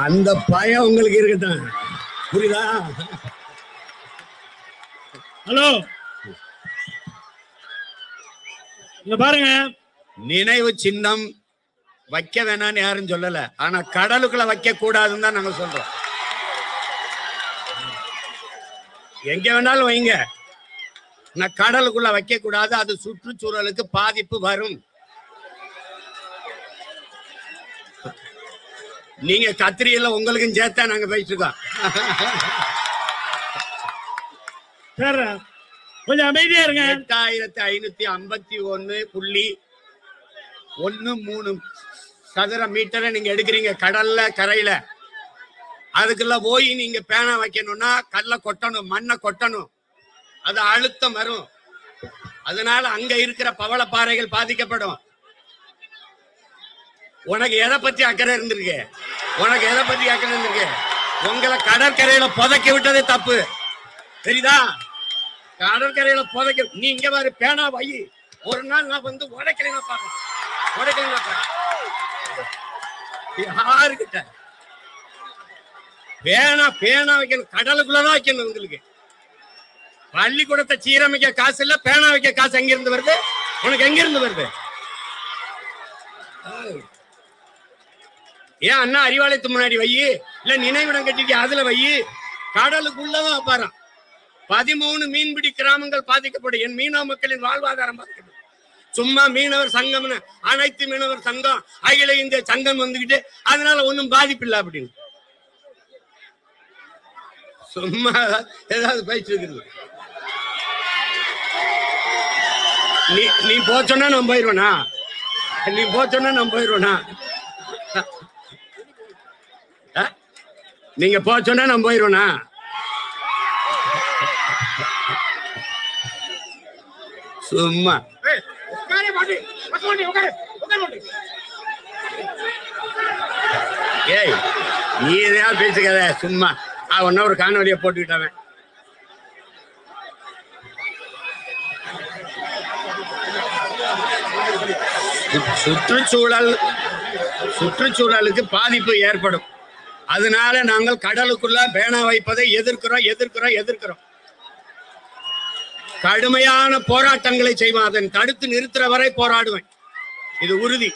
அந்த பயம் உங்களுக்கு இருக்கட்டும் புரியுதா ஹலோ இங்க பாருங்க நினைவு சின்னம் வைக்க வேணாம்னு யாரும் சொல்லல ஆனா கடலுக்குள்ள வைக்க கூடாதுன்னு தான் நாங்க சொல்றோம் எங்க வேணாலும் வைங்க நான் கடலுக்குள்ள வைக்க கூடாது அது சுற்றுச்சூழலுக்கு பாதிப்பு வரும் நீங்க கத்திரியில உங்களுக்கும் சேர்த்தா நாங்க பேசிட்டு இருக்கோம் சார் கொஞ்சம் அமைதியா இருங்க எட்டாயிரத்தி ஐநூத்தி ஐம்பத்தி ஒன்னு புள்ளி ஒன்னு மூணு சதுர மீட்டரை நீங்க எடுக்கிறீங்க கடல்ல கரையில அதுக்குள்ள போய் நீங்க பேனா வைக்கணும்னா கல்ல கொட்டணும் மண்ணை கொட்டணும் அது அழுத்தம் வரும் அதனால அங்க இருக்கிற பவளப்பாறைகள் பாதிக்கப்படும் உனக்கு எதை பத்தி அக்கறை இருந்திருக்கு உனக்கு எதை பத்தி அக்கறை இருந்திருக்கு உங்களை கடற்கரையில புதைக்க விட்டது தப்பு தெரியுதா கடற்கரையில புதைக்க நீ இங்க பாரு பேனா வை ஒரு நாள் நான் வந்து உடைக்கலைன்னா பாரு உடைக்கலைன்னா பாரு யாருக்கிட்ட பேனா பேனா வைக்கணும் கடலுக்குள்ளதான் வைக்கணும் உங்களுக்கு பள்ளிக்கூடத்தை சீரமைக்க காசு இல்ல பேனா வைக்க காசு எங்க இருந்து வருது உனக்கு எங்க இருந்து வருது ஏன் அண்ணா அறிவாலயத்து முன்னாடி வை இல்ல நினைவிடம் கட்டிட்டு அதுல வை கடலுக்குள்ளதான் வைப்பாராம் பதிமூணு மீன்பிடி கிராமங்கள் பாதிக்கப்படும் என் மீனவ மக்களின் வாழ்வாதாரம் பாதிக்கப்படும் சும்மா மீனவர் சங்கம்னு அனைத்து மீனவர் சங்கம் அகில இந்திய சங்கம் வந்துகிட்டு அதனால ஒண்ணும் பாதிப்பு இல்லை அப்படின்னு சும்மா ஏதாவது பேச்சு இருக்குது நீ நீ போச்சோன்னா நான் போயிடுவேனா நீ போச்சோன்னா நான் போயிடுவேனா ஆ? நீங்க போச்சோன்னா நான் போயிடுவேனா சும்மா ஏய் நீ எதையா பேசுகிறத சும்மா அவன் ஒரு காணொலியை போட்டுக்கிட்டவன் சு- சுற்றுச்சூழல் சுற்றுச்சூழலுக்கு பாதிப்பு ஏற்படும் அதனால நாங்கள் கடலுக்குள்ள பேனா வைப்பதை எதிர்க்கிறோம் எதிர்க்கிறோம் எதிர்க்கிறோம் கடுமையான போராட்டங்களை செய்வேன் அதன் தடுத்து நிறுத்துற வரை போராடுவேன் இது உறுதி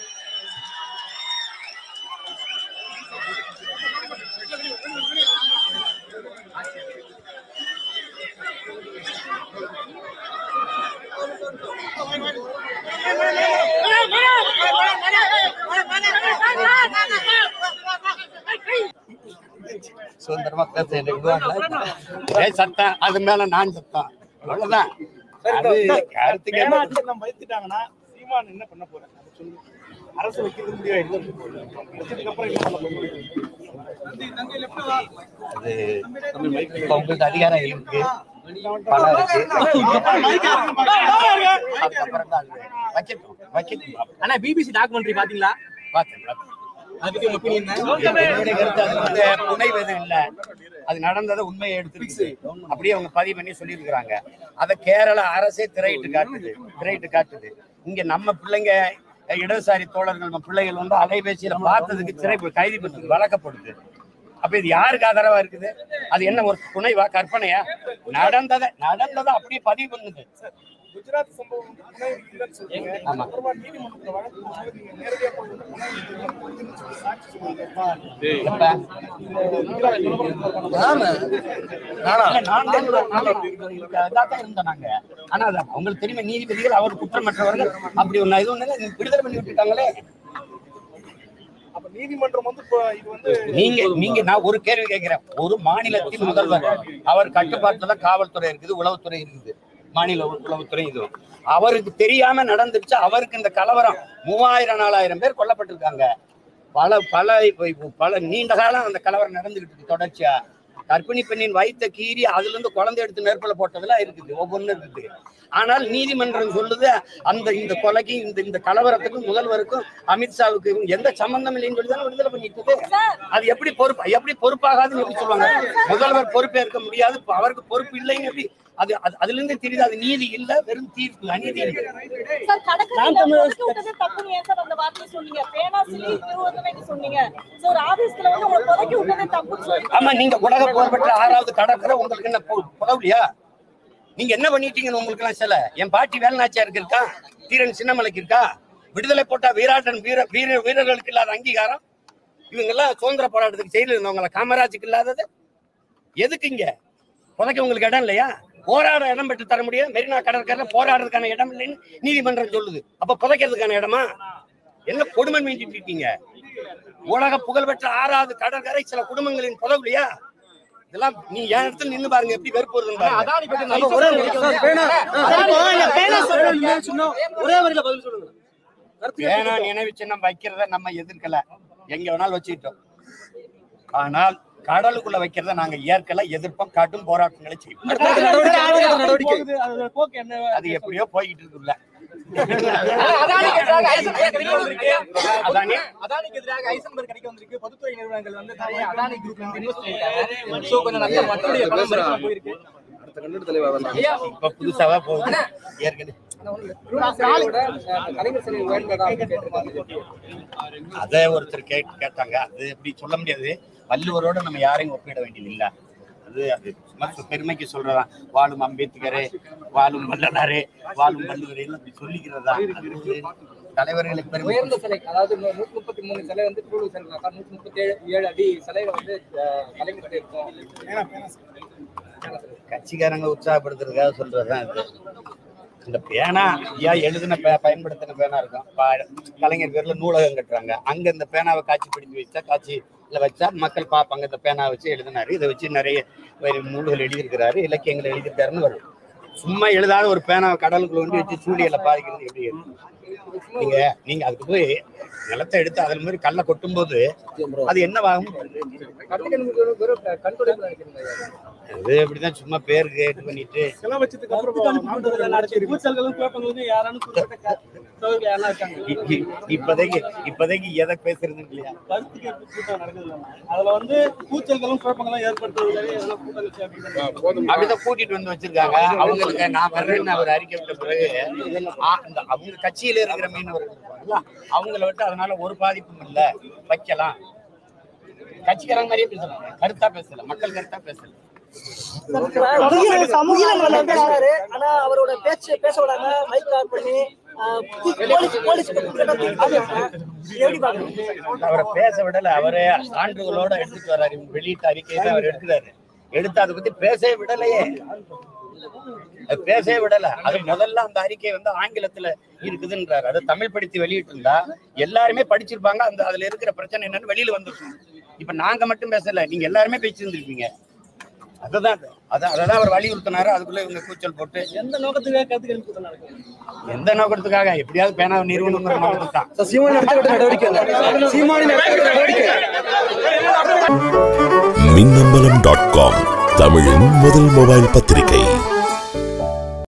சுதந்திரமா பேச சத்தம் அது மேல நான் சத்தம் அவ்வளவுதான் அது கருத்துக்கு என்ன- பேனாச்சின்னம் வைத்துட்டாங்கன்னா சீமான் என்ன பண்ண போறாங்க அதை சொல்லுங்க. அரசு வைக்கிறது முடியாது வச்சதுக்கு அப்புறம் என்ன பண்ண போறீங்க? அது இப்ப உங்களுக்கு அதிகாரம் இருக்கு பணம் இருக்கு அதுக்கப்புறம் தான் அது வைக்கட்டும் வைக்கட்டும் ஆனா பிபிசி டாக்குமெண்ட்ரி பாத்தீங்களா பார்த்தேன் பார்த்தேன். அதை பத்தி உங்க opinion என்ன? என்னுடைய கருத்து அது வந்து புனைவதும் இல்ல அது நடந்ததை உண்மையை எடுத்துருக்கு அப்படியே அவங்க பதிவு பண்ணி சொல்லியிருக்கிறாங்க அதை கேரள அரசே திரையிட்டு காட்டுது திரையிட்டு காட்டுது இங்க நம்ம பிள்ளைங்க இடதுசாரி தோழர்கள் நம்ம பிள்ளைகள் வந்து அலைபேசியில பார்த்ததுக்கு சிறை கைது பண்ணது வழக்கப்படுது அப்ப இது யாருக்கு ஆதரவா இருக்குது அது என்ன ஒரு துணைவா கற்பனையா நடந்ததை நடந்ததை அப்படியே பதிவு பண்ணுது குஜராத் சம்பவம் வந்து புனை இல்லைன்னு சொல்றீங்க ஆமா. அப்புறமா நீதிமன்றத்துல வழக்கு போகும்போது நீங்க நேரடியா போய் வந்து புனை இல்லைன்னு சொல்லி சாட்சி சொல்லுங்க எப்ப? இல்ல, நான் தான் நாங்க இதாத்தான் இருந்தோம் நாங்க. ஆனா அது அவங்களுக்கு தெரியுமா நீதிபதிகள் அவர் குற்றமற்றவர்கள் அப்படி ஒண்ணு இது ஒண்ணு இல்ல, விடுதலை பண்ணி விட்டுருக்காங்களே அப்ப நீதிமன்றம் வந்து இப்போ இது வந்து நீங்க நீங்க நான் ஒரு கேள்வி கேட்கிறேன் ஒரு மாநிலத்தின் முதல்வர் அவர் கட்டுப்பாட்டுல தான் காவல்துறை இருக்குது உளவுத்துறை இருக்குது மாநில உள- உளவுத்துறை இது அவருக்கு தெரியாம நடந்துச்சு அவருக்கு இந்த கலவரம் மூவாயிரம் நாலாயிரம் பேர் கொல்லப்பட்டிருக்காங்க பல பல இப்ப- இப்ப பல நீண்ட காலம் அந்த கலவரம் நடந்துகிட்டு இருக்கு தொடர்ச்சியா கர்ப்பிணி பெண்ணின் வயித்தை கீறி அதுல இருந்து குழந்தை எடுத்து நெருப்புல போட்டதெல்லாம் இருக்குது ஒவ்வொன்றும் இருக்குது ஆனால் நீதிமன்றம் சொல்லுது அந்த இந்த கொலைக்கு இந்த இந்த கலவரத்துக்கும் முதல்வருக்கும் அமித்ஷாவுக்கு எந்த சம்பந்தம் இல்லைன்னு சொல்லி தானே விடுதலை பண்ணிட்டு இருக்கு. அது எப்படி பொறுப்பு எப்படி பொறுப்பாகாதுன்னு எப்படி சொல்லுவாங்க முதல்வர் பொறுப்பேற்க முடியாது இப்ப அவருக்கு பொறுப்பு இல்லைன்னு எப்படி அது அது- அதுல இருந்து தெரியுது அது நீதி இல்ல வெறும் தீர்ப்பு அநீதி இல்லை. சார் கடற்கரையில புதைக்க விட்டது தப்புன்னு ஏன் சார் அந்த வார்த்தையை சொன்னீங்க பேனா சிலி நிறுவனத்துக்கு சொன்னீங்க சோ ஒரு ஆபீஸ்ல வந்து உங்களை புதைக்க விட்டது தப்புன்னு சொல்றீங்க ஆமா நீங்க உலக போர் பெற்ற ஆறாவது கடற்கரை உங்களுக்கு என்ன பு- புலவலியா நீங்க என்ன பண்ணிட்டீங்கன்னு உங்களுக்கு எல்லாம் சில என் பாட்டி வேலுநாச்சியாருக்கு இருக்கா தீரன் சின்னமலைக்கு இருக்கா விடுதலை போட்டா வீராட்டன் வீர வீர வீரர்களுக்கு இல்லாத அங்கீகாரம் இவங்க எல்லாம் சுதந்திர போராட்டத்துக்கு செயலில் இருந்தவங்கள காமராஜுக்கு இல்லாதது எதுக்கு இங்க புதைக்க உங்களுக்கு இடம் இல்லையா போராட இடம் பெற்று தர முடியும் மெரினா கடற்கரையில போராடுறதுக்கான இடம் இல்லைன்னு நீதிமன்றம் சொல்லுது அப்ப புதைக்கிறதுக்கான இடமா என்ன கொடுமை மீண்டிட்டு இருக்கீங்க உலக புகழ்பெற்ற ஆறாவது கடற்கரை சில குடும்பங்களின் புதவுலையா இதெல்லாம் நீ என் இடத்துல நின்னு பாருங்க எப்படி வெறுப்பு வருதுன்னு பாருங்க அதானி பத்தி நான் ஒரே வரியில பதில் சொல்லுங்க பேனா நினைவு சின்னம் வைக்கிறத நம்ம எதிர்க்கல எங்க வேணாலும் வச்சுக்கிட்டோம் ஆனால் கடலுக்குள்ள வைக்கிறத நாங்க ஏற்கல எதிர்ப்போம் காட்டும் போராட்டங்களை செய்வோம் போகுது, அதோட போக்கு என்ன அது எப்படியோ போய்கிட்டு இருக்குல்ல அதானிக்கு எதிராக ஐசன்பர்க் அறிக்கை வந்திருக்கு. அதானே அதானிக்கு எதிராக ஐசன்பர்க் அறிக்கை வந்திருக்கு பொதுத்துறை நிறுவனங்கள் வந்து நிறைய அதானி குரூப் வந்து இன்வெஸ்ட் பண்ணிருக்காங்க சோ கொஞ்சம் நல்ல மக்களுடைய பணம் மறுபடியும் போயிருக்கு ஐயா, இப்ப புதுசாவா போகுது ஏற்கனவே கலைஞர் சிலை உயர்ந்ததா அப்படின்னு கேட்டிருக்காங்க. அதை ஒருத்தர் கேட் கேட்டாங்க அது எப்படி சொல்ல முடியாது வள்ளுவரோட நம்ம யாரையும் ஒப்பிட வேண்டியது இல்ல அது அது சும்மா சு- பெருமைக்கு சொல்றதா வாழும் அம்பேத்கரே வாழும் வள்ளலாரே வாழும் வள்ளுவரே அப்படி சொல்லிக்கிறதா அது தலைவர்களுக்கு பெருமை உயர்ந்த சிலை அதாவது நூத்தி முப்பத்தி மூணு சிலை வந்து திருவள்ளுவர் சிலை நூத்தி முப்பத்தி ஏழு ஏழு அடி சிலையில வந்து அஹ், கலைஞர் இருக்கும் கட்சிக்காரங்க உற்சாகப்படுத்துறதுக்காக சொல்றதுதான் இது இந்த பேனா ஐயா எழுதின பே பயன்படுத்தின பேனா இருக்கும் பா- கலைஞர் பேர்ல நூலகம் கட்டுறாங்க அங்க இந்த பேனாவை காட்சிப்படுத்தி வச்சா காட்சியில வச்சா மக்கள் பார்ப்பாங்க இந்த பேனாவை வச்சு எழுதினாரு இதை வச்சு நிறைய வேறு நூல்கள் எழுதியிருக்கிறாரு இலக்கியங்கள் எழுதியிருக்காருன்னு வரும் சும்மா எழுதாத ஒரு பேனாவை கடலுக்குள்ள கொண்டு வச்சு சூழியலை பாதிக்கிறது எப்படி இருக்கும்? நீங்க நீங்க அதுக்கு போய் நிலத்தை எடுத்து அதில் மாதிரி கல்லை கொட்டும் போது அது என்னவாகும் கட்டுக்கன் வெறும் கண் துடைப்பு நினைக்கிறேன் அது அப்படிதான் சும்மா பேருக்கு இது பண்ணிட்டு சில வச்சதுக்கு அப்புறம் மாவட்டத்துல நடக்கிற கூச்சல்களும் குழப்பங்களும் யாராலும் குறிப்பிட்ட சோதனை யாரெல்லாம் இருக்காங்க இ- இ- இப்போதைக்கு இப்போதைக்கு எதை பேசுறது இல்லையா கருத்து கேட்பு கூட்டம் நடக்குது அதுல வந்து கூச்சல்களும் குழப்பங்களும் ஏற்படுத்துவதற்கு எதெல்லாம் கூட்டங்கள் சேர்க்கணும் அப்படிதான் கூட்டிட்டு வந்து வச்சிருக்காங்க அவங்களுக்கு நான் வர்றேன்னு அவர் அறிக்கை விட்ட பிறகு ஆ, இந்த அவங்க கட்சியில இருக்கிற மீனவர்கள் இருப்பாங்கல்ல, அவங்கள விட்டு அதனால ஒரு பாதிப்பும் இல்ல வைக்கலாம் கட்சிக்காரங்க மாதிரியே பேசலாம் கருத்தா பேசல மக்கள் கருத்தா பேசல சமூகங்கள் வந்து வராரு ஆனா அவரோட பேச்சு பேச விடாம மைக் ஆன் பண்ணி ஆஹ், போலீஸ் போலீஸ் எப்படி பாக்குறீங்க அவரை பேச விடல அவரே சான்றுகளோட எடுத்துட்டு வர்றாரு இவங்க வெளியிட்ட அறிக்கையை தான் அவர் எடுக்கிறாரு எடுத்து அதை பத்தி பேசவே விடலையே அது பேசவே விடல அது முதல்ல அந்த அறிக்கை வந்து ஆங்கிலத்துல இருக்குதுன்றாரு அதை தமிழ் படித்து வெளியிட்டு இருந்தா எல்லாருமே படிச்சிருப்பாங்க அந்த அதுல இருக்கிற பிரச்சனை என்னன்னு வெளியில வந்துருக்கும் இப்ப நாங்க மட்டும் பேசல நீங்க எல்லாருமே பேசியிருந்திருப்பீங்க அதுதான் அது. அதான் அததான் அவர் வலியுறுத்தினாரு அதுக்குள்ள இவங்க கூச்சல் போட்டு எந்த நோக்கத்துக்காக கருத்து கேள்வி கூட்டம் நடக்குது எந்த நோக்கத்துக்காக எப்படியாவது பேனாவை நிறுவனங்கிற நோக்கத்துக்கு தான் சீமான் எடுத்துக்கிட்ட நடவடிக்கை சீமானின் எடுத்துக்கிட்ட நடவடிக்கை மின்னம்பலம் டாட் காம் தமிழின் முதல் மொபைல் பத்திரிகை